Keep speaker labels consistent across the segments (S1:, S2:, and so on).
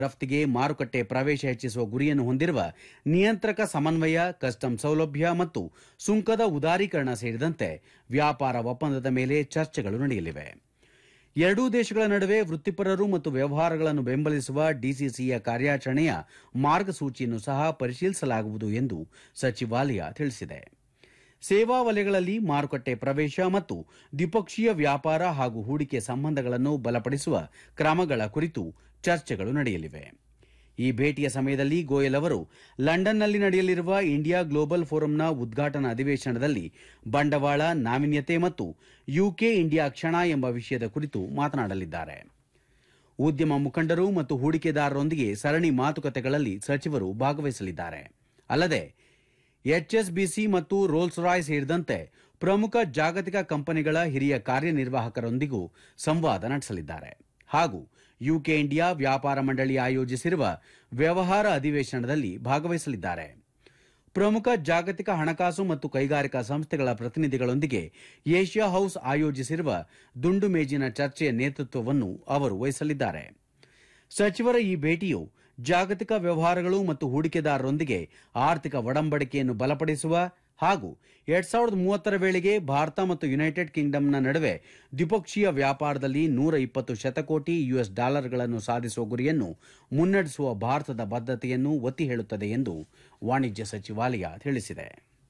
S1: ರಫ್ತಿಗೆ ಮಾರುಕಟ್ಟೆ ಪ್ರವೇಶ ಹೆಚ್ಚಿಸುವ ಗುರಿಯನ್ನು ಹೊಂದಿರುವ ನಿಯಂತ್ರಕ ಸಮನ್ವಯ ಕಸ್ಟಮ್ ಸೌಲಭ್ಯ ಮತ್ತು ಸುಂಕದ ಉದಾರೀಕರಣ ಸೇರಿದಂತೆ ವ್ಯಾಪಾರ ಒಪ್ಪಂದದ ಮೇಲೆ ಚರ್ಚೆಗಳು ನಡೆಯಲಿವೆ ಎರಡೂ ದೇಶಗಳ ನಡುವೆ ವೃತ್ತಿಪರರು ಮತ್ತು ವ್ಯವಹಾರಗಳನ್ನು ಬೆಂಬಲಿಸುವ ಡಿಸಿಸಿಯ ಕಾರ್ಯಾಚರಣೆಯ ಮಾರ್ಗಸೂಚಿಯನ್ನು ಸಹ ಪರಿಶೀಲಿಸಲಾಗುವುದು ಎಂದು ಸಚಿವಾಲಯ ತಿಳಿಸಿದೆ ಸೇವಾ ವಲಯಗಳಲ್ಲಿ ಮಾರುಕಟ್ಟೆ ಪ್ರವೇಶ ಮತ್ತು ದ್ವಿಪಕ್ಷೀಯ ವ್ಯಾಪಾರ ಹಾಗೂ ಹೂಡಿಕೆ ಸಂಬಂಧಗಳನ್ನು ಬಲಪಡಿಸುವ ಕ್ರಮಗಳ ಕುರಿತು ಚರ್ಚೆಗಳು ನಡೆಯಲಿವೆ ಈ ಭೇಟಿಯ ಸಮಯದಲ್ಲಿ ಗೋಯಲ್ ಅವರು ಲಂಡನ್ನಲ್ಲಿ ನಡೆಯಲಿರುವ ಇಂಡಿಯಾ ಗ್ಲೋಬಲ್ ಫೋರಂನ ಉದ್ಘಾಟನಾ ಅಧಿವೇಶನದಲ್ಲಿ ಬಂಡವಾಳ ನಾವೀನ್ಯತೆ ಮತ್ತು ಯುಕೆ ಇಂಡಿಯಾ ಕ್ಷಣ ಎಂಬ ವಿಷಯದ ಕುರಿತು ಮಾತನಾಡಲಿದ್ದಾರೆ ಉದ್ಯಮ ಮುಖಂಡರು ಮತ್ತು ಹೂಡಿಕೆದಾರರೊಂದಿಗೆ ಸರಣಿ ಮಾತುಕತೆಗಳಲ್ಲಿ ಸಚಿವರು ಭಾಗವಹಿಸಲಿದ್ದಾರೆ ಅಲ್ಲದೆ ಎಚ್ಎಸ್ಬಿಸಿ ಮತ್ತು ರೋಲ್ಸ್ ರಾಯ್ ಸೇರಿದಂತೆ ಪ್ರಮುಖ ಜಾಗತಿಕ ಕಂಪನಿಗಳ ಹಿರಿಯ ಕಾರ್ಯನಿರ್ವಾಹಕರೊಂದಿಗೂ ಸಂವಾದ ನಡೆಸಲಿದ್ದಾರೆ ಹಾಗೂ ಯುಕೆ ಇಂಡಿಯಾ ವ್ಯಾಪಾರ ಮಂಡಳಿ ಆಯೋಜಿಸಿರುವ ವ್ಯವಹಾರ ಅಧಿವೇಶನದಲ್ಲಿ ಭಾಗವಹಿಸಲಿದ್ದಾರೆ ಪ್ರಮುಖ ಜಾಗತಿಕ ಹಣಕಾಸು ಮತ್ತು ಕೈಗಾರಿಕಾ ಸಂಸ್ಥೆಗಳ ಪ್ರತಿನಿಧಿಗಳೊಂದಿಗೆ ಏಷ್ಯಾ ಹೌಸ್ ಆಯೋಜಿಸಿರುವ ದುಂಡು ಮೇಜಿನ ಚರ್ಚೆಯ ನೇತೃತ್ವವನ್ನು ಅವರು ವಹಿಸಲಿದ್ದಾರೆ ಸಚಿವರ ಈ ಭೇಟಿಯು ಜಾಗತಿಕ ವ್ಯವಹಾರಗಳು ಮತ್ತು ಹೂಡಿಕೆದಾರರೊಂದಿಗೆ ಆರ್ಥಿಕ ಒಡಂಬಡಿಕೆಯನ್ನು ಬಲಪಡಿಸುವ ಹಾಗೂ ಎರಡ್ ಸಾವಿರದ ಮೂವತ್ತರ ವೇಳೆಗೆ ಭಾರತ ಮತ್ತು ಯುನೈಟೆಡ್ ಕಿಂಗ್ಡಮ್ನ ನಡುವೆ ದ್ವಿಪಕ್ಷೀಯ ವ್ಯಾಪಾರದಲ್ಲಿ ನೂರ ಇಪ್ಪತ್ತು ಶತಕೋಟಿ ಯುಎಸ್ ಡಾಲರ್ಗಳನ್ನು ಸಾಧಿಸುವ ಗುರಿಯನ್ನು ಮುನ್ನಡೆಸುವ ಭಾರತದ ಬದ್ಧತೆಯನ್ನು ಒತ್ತಿ ಹೇಳುತ್ತದೆ ಎಂದು ವಾಣಿಜ್ಯ ಸಚಿವಾಲಯ ತಿಳಿಸಿದೆ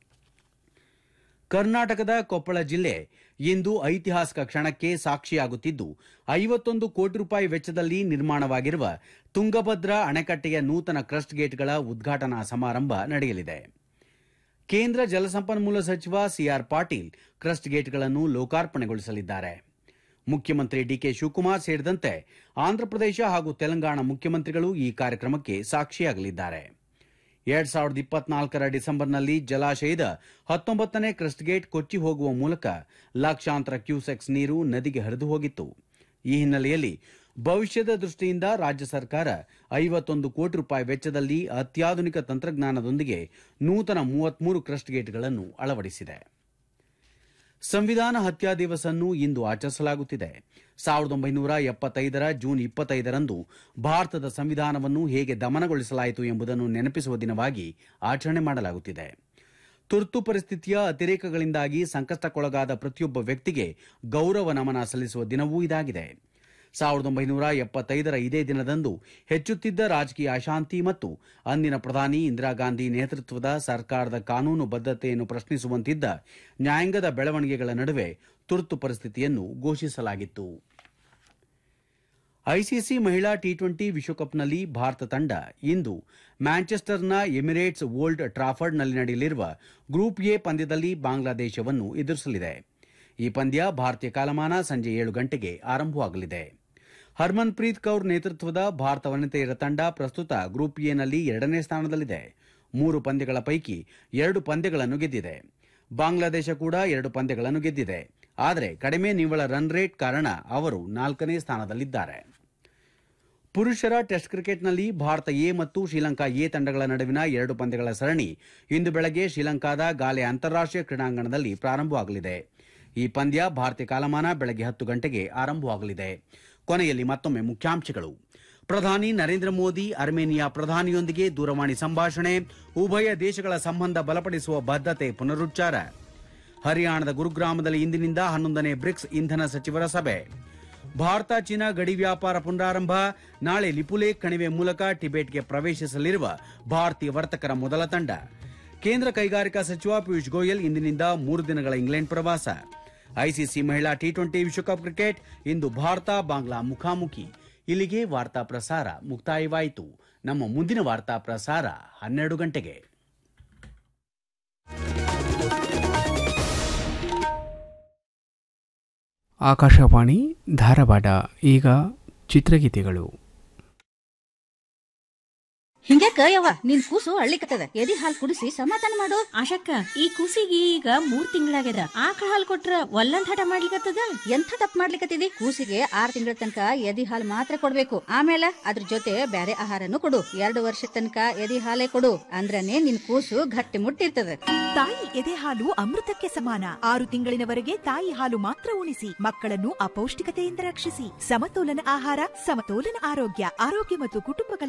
S1: ಕರ್ನಾಟಕದ ಕೊಪ್ಪಳ ಜಿಲ್ಲೆ ಇಂದು ಐತಿಹಾಸಿಕ ಕ್ಷಣಕ್ಕೆ ಸಾಕ್ಷಿಯಾಗುತ್ತಿದ್ದು ಐವತ್ತೊಂದು ಕೋಟಿ ರೂಪಾಯಿ ವೆಚ್ಚದಲ್ಲಿ ನಿರ್ಮಾಣವಾಗಿರುವ ತುಂಗಭದ್ರಾ ಅಣೆಕಟ್ಟೆಯ ನೂತನ ಕ್ರಸ್ಟ್ ಗೇಟ್ಗಳ ಉದ್ಘಾಟನಾ ಸಮಾರಂಭ ನಡೆಯಲಿದೆ ಕೇಂದ್ರ ಜಲಸಂಪನ್ಮೂಲ ಸಚಿವ ಸಿಆರ್ ಪಾಟೀಲ್ ಕ್ರಸ್ಟ್ ಗೇಟ್ಗಳನ್ನು ಲೋಕಾರ್ಪಣೆಗೊಳಿಸಲಿದ್ದಾರೆ ಮುಖ್ಯಮಂತ್ರಿ ಡಿಕೆ ಶಿವಕುಮಾರ್ ಸೇರಿದಂತೆ ಆಂಧ್ರಪ್ರದೇಶ ಹಾಗೂ ತೆಲಂಗಾಣ ಮುಖ್ಯಮಂತ್ರಿಗಳು ಈ ಕಾರ್ಯಕ್ರಮಕ್ಕೆ ಸಾಕ್ಷಿಯಾಗಲಿದ್ದಾರೆ ಎರಡ್ ಸಾವಿರದ ಇಪ್ಪತ್ನಾಲ್ಕರ ಡಿಸೆಂಬರ್ನಲ್ಲಿ ಜಲಾಶಯದ ಹತ್ತೊಂಬತ್ತನೇ ಕ್ರಸ್ಟ್ ಗೇಟ್ ಕೊಚ್ಚಿ ಹೋಗುವ ಮೂಲಕ ಲಕ್ಷಾಂತರ ಕ್ಯೂಸೆಕ್ಸ್ ನೀರು ನದಿಗೆ ಹರಿದು ಹೋಗಿತ್ತು ಈ ಹಿನ್ನೆಲೆಯಲ್ಲಿ ಭವಿಷ್ಯದ ದೃಷ್ಟಿಯಿಂದ ರಾಜ್ಯ ಸರ್ಕಾರ ಐವತ್ತೊಂದು ಕೋಟಿ ರೂಪಾಯಿ ವೆಚ್ಚದಲ್ಲಿ ಅತ್ಯಾಧುನಿಕ ತಂತ್ರಜ್ಞಾನದೊಂದಿಗೆ ನೂತನ ಮೂವತ್ಮೂರು ಕ್ರಸ್ಟ್ ಗೇಟ್ಗಳನ್ನು ಅಳವಡಿಸಿದೆ ಸಂವಿಧಾನ ಹತ್ಯಾ ದಿವಸ್ ಅನ್ನು ಇಂದು ಆಚರಿಸಲಾಗುತ್ತಿದೆ ಸಾವಿರದ ಒಂಬೈನೂರ ಎಪ್ಪತ್ತೈದರ ಜೂನ್ ಇಪ್ಪತ್ತೈದರಂದು ಭಾರತದ ಸಂವಿಧಾನವನ್ನು ಹೇಗೆ ದಮನಗೊಳಿಸಲಾಯಿತು ಎಂಬುದನ್ನು ನೆನಪಿಸುವ ದಿನವಾಗಿ ಆಚರಣೆ ಮಾಡಲಾಗುತ್ತಿದೆ ತುರ್ತು ಪರಿಸ್ಥಿತಿಯ ಅತಿರೇಕಗಳಿಂದಾಗಿ ಸಂಕಷ್ಟಕ್ಕೊಳಗಾದ ಪ್ರತಿಯೊಬ್ಬ ವ್ಯಕ್ತಿಗೆ ಗೌರವ ನಮನ ಸಲ್ಲಿಸುವ ದಿನವೂ ಇದಾಗಿದೆ ಸಾವಿರದ ಒಂಬೈನೂರ ಎಪ್ಪತ್ತೈದರ ಇದೇ ದಿನದಂದು ಹೆಚ್ಚುತ್ತಿದ್ದ ರಾಜಕೀಯ ಅಶಾಂತಿ ಮತ್ತು ಅಂದಿನ ಪ್ರಧಾನಿ ಇಂದಿರಾ ಗಾಂಧಿ ನೇತೃತ್ವದ ಸರ್ಕಾರದ ಕಾನೂನು ಬದ್ಧತೆಯನ್ನು ಪ್ರಶ್ನಿಸುವಂತಿದ್ದ ನ್ಯಾಯಾಂಗದ ಬೆಳವಣಿಗೆಗಳ ನಡುವೆ ತುರ್ತು ಪರಿಸ್ಥಿತಿಯನ್ನು ಘೋಷಿಸಲಾಗಿತ್ತು ಐಸಿಸಿ ಮಹಿಳಾ ಟಿ ಟ್ವೆಂಟಿ ವಿಶ್ವಕಪ್ನಲ್ಲಿ ಭಾರತ ತಂಡ ಇಂದು ಮ್ಯಾಂಚೆಸ್ಟರ್ನ ಎಮಿರೇಟ್ಸ್ ಓಲ್ಡ್ ಟ್ರಾಫರ್ಡ್ನಲ್ಲಿ ನಡೆಯಲಿರುವ ಗ್ರೂಪ್ ಎ ಪಂದ್ಯದಲ್ಲಿ ಬಾಂಗ್ಲಾದೇಶವನ್ನು ಎದುರಿಸಲಿದೆ ಈ ಪಂದ್ಯ ಭಾರತೀಯ ಕಾಲಮಾನ ಸಂಜೆ ಏಳು ಗಂಟೆಗೆ ಆರಂಭವಾಗಲಿದೆ ಹರ್ಮನ್ ಪ್ರೀತ್ ಕೌರ್ ನೇತೃತ್ವದ ಭಾರತ ವನಿತೆಯರ ತಂಡ ಪ್ರಸ್ತುತ ಗ್ರೂಪ್ ಎನಲ್ಲಿ ಎರಡನೇ ಸ್ಥಾನದಲ್ಲಿದೆ ಮೂರು ಪಂದ್ಯಗಳ ಪೈಕಿ ಎರಡು ಪಂದ್ಯಗಳನ್ನು ಗೆದ್ದಿದೆ ಬಾಂಗ್ಲಾದೇಶ ಕೂಡ ಎರಡು ಪಂದ್ಯಗಳನ್ನು ಗೆದ್ದಿದೆ ಆದರೆ ಕಡಿಮೆ ನಿವ್ವಳ ರನ್ ರೇಟ್ ಕಾರಣ ಅವರು ನಾಲ್ಕನೇ ಸ್ಥಾನದಲ್ಲಿದ್ದಾರೆ ಪುರುಷರ ಟೆಸ್ಟ್ ಕ್ರಿಕೆಟ್ನಲ್ಲಿ ಭಾರತ ಎ ಮತ್ತು ಶ್ರೀಲಂಕಾ ಎ ತಂಡಗಳ ನಡುವಿನ ಎರಡು ಪಂದ್ಯಗಳ ಸರಣಿ ಇಂದು ಬೆಳಗ್ಗೆ ಶ್ರೀಲಂಕಾದ ಗಾಲೆ ಅಂತಾರಾಷ್ಟೀಯ ಕ್ರೀಡಾಂಗಣದಲ್ಲಿ ಪ್ರಾರಂಭವಾಗಲಿದೆ ಈ ಪಂದ್ಯ ಭಾರತೀಯ ಕಾಲಮಾನ ಬೆಳಗ್ಗೆ ಹತ್ತು ಗಂಟೆಗೆ ಆರಂಭವಾಗಲಿದೆ ಕೊನೆಯಲ್ಲಿ ಮತ್ತೊಮ್ಮೆ ಮುಖ್ಯಾಂಶಗಳು ಪ್ರಧಾನಿ ನರೇಂದ್ರ ಮೋದಿ ಅರ್ಮೇನಿಯಾ ಪ್ರಧಾನಿಯೊಂದಿಗೆ ದೂರವಾಣಿ ಸಂಭಾಷಣೆ ಉಭಯ ದೇಶಗಳ ಸಂಬಂಧ ಬಲಪಡಿಸುವ ಬದ್ಧತೆ ಪುನರುಚ್ಚಾರ ಹರಿಯಾಣದ ಗುರುಗ್ರಾಮದಲ್ಲಿ ಇಂದಿನಿಂದ ಹನ್ನೊಂದನೇ ಬ್ರಿಕ್ಸ್ ಇಂಧನ ಸಚಿವರ ಸಭೆ ಭಾರತ ಚೀನಾ ಗಡಿ ವ್ಯಾಪಾರ ಪುನರಾರಂಭ ನಾಳೆ ಲಿಪುಲೇಖ್ ಕಣಿವೆ ಮೂಲಕ ಟಿಬೆಟ್ಗೆ ಪ್ರವೇಶಿಸಲಿರುವ ಭಾರತೀಯ ವರ್ತಕರ ಮೊದಲ ತಂಡ ಕೇಂದ್ರ ಕೈಗಾರಿಕಾ ಸಚಿವ ಪಿಯೂಷ್ ಗೋಯಲ್ ಇಂದಿನಿಂದ ಮೂರು ದಿನಗಳ ಇಂಗ್ಲೆಂಡ್ ಪ್ರವಾಸ ಐಸಿಸಿ ಮಹಿಳಾ ಟಿ ಟ್ವೆಂಟಿ ವಿಶ್ವಕಪ್ ಕ್ರಿಕೆಟ್ ಇಂದು ಭಾರತ ಬಾಂಗ್ಲಾ ಮುಖಾಮುಖಿ ಇಲ್ಲಿಗೆ ವಾರ್ತಾ ಪ್ರಸಾರ ಮುಕ್ತಾಯವಾಯಿತು ನಮ್ಮ ಮುಂದಿನ ವಾರ್ತಾ ಪ್ರಸಾರ ಹನ್ನೆರಡು ಗಂಟೆಗೆ
S2: ಆಕಾಶವಾಣಿ ಧಾರವಾಡ ಈಗ ಚಿತ್ರಗೀತೆಗಳು ಹಿಂಗ್ಯಾಕ ಯವ್ವ ನಿನ್ ಕೂಸು ಅಳ್ಳಿಕತ್ತದ ಎದಿ ಹಾಲ್ ಕುಡಿಸಿ ಸಮಾಧಾನ ಮಾಡು
S3: ಆಶಕ್ಕ ಈ ಕೂಸಿಗೆ ಈಗ ಮೂರ್ ತಿಂಗಳಾಗ್ಯದ ಆಕಳ ಹಾಲ್ ಕೊಟ್ರ ಒಲ್ಲಂದ್ ಹಠ ಮಾಡ್ಲಿಕತ್ತದ
S2: ಎಂಥ ತಪ್ಪು ಮಾಡ್ಲಿಕತ್ತಿದಿ ಕೂಸಿಗೆ ಆರ್ ತಿಂಗಳ ತನಕ ಎದಿ ಹಾಲ್ ಮಾತ್ರ ಕೊಡ್ಬೇಕು ಆಮೇಲೆ ಅದ್ರ ಜೊತೆ ಬ್ಯಾರೆ ಆಹಾರನು ಕೊಡು ಎರಡು ವರ್ಷ ತನಕ ಎದಿ ಹಾಲೇ ಕೊಡು ಅಂದ್ರನೇ ನಿನ್ ಕೂಸು ಗಟ್ಟಿ ಮುಟ್ಟಿರ್ತದ
S4: ತಾಯಿ ಎದೆ ಹಾಲು ಅಮೃತಕ್ಕೆ ಸಮಾನ ಆರು ತಿಂಗಳಿನವರೆಗೆ ತಾಯಿ ಹಾಲು ಮಾತ್ರ ಉಣಿಸಿ ಮಕ್ಕಳನ್ನು ಅಪೌಷ್ಟಿಕತೆಯಿಂದ ರಕ್ಷಿಸಿ ಸಮತೋಲನ ಆಹಾರ ಸಮತೋಲನ ಆರೋಗ್ಯ ಆರೋಗ್ಯ ಮತ್ತು ಕುಟುಂಬ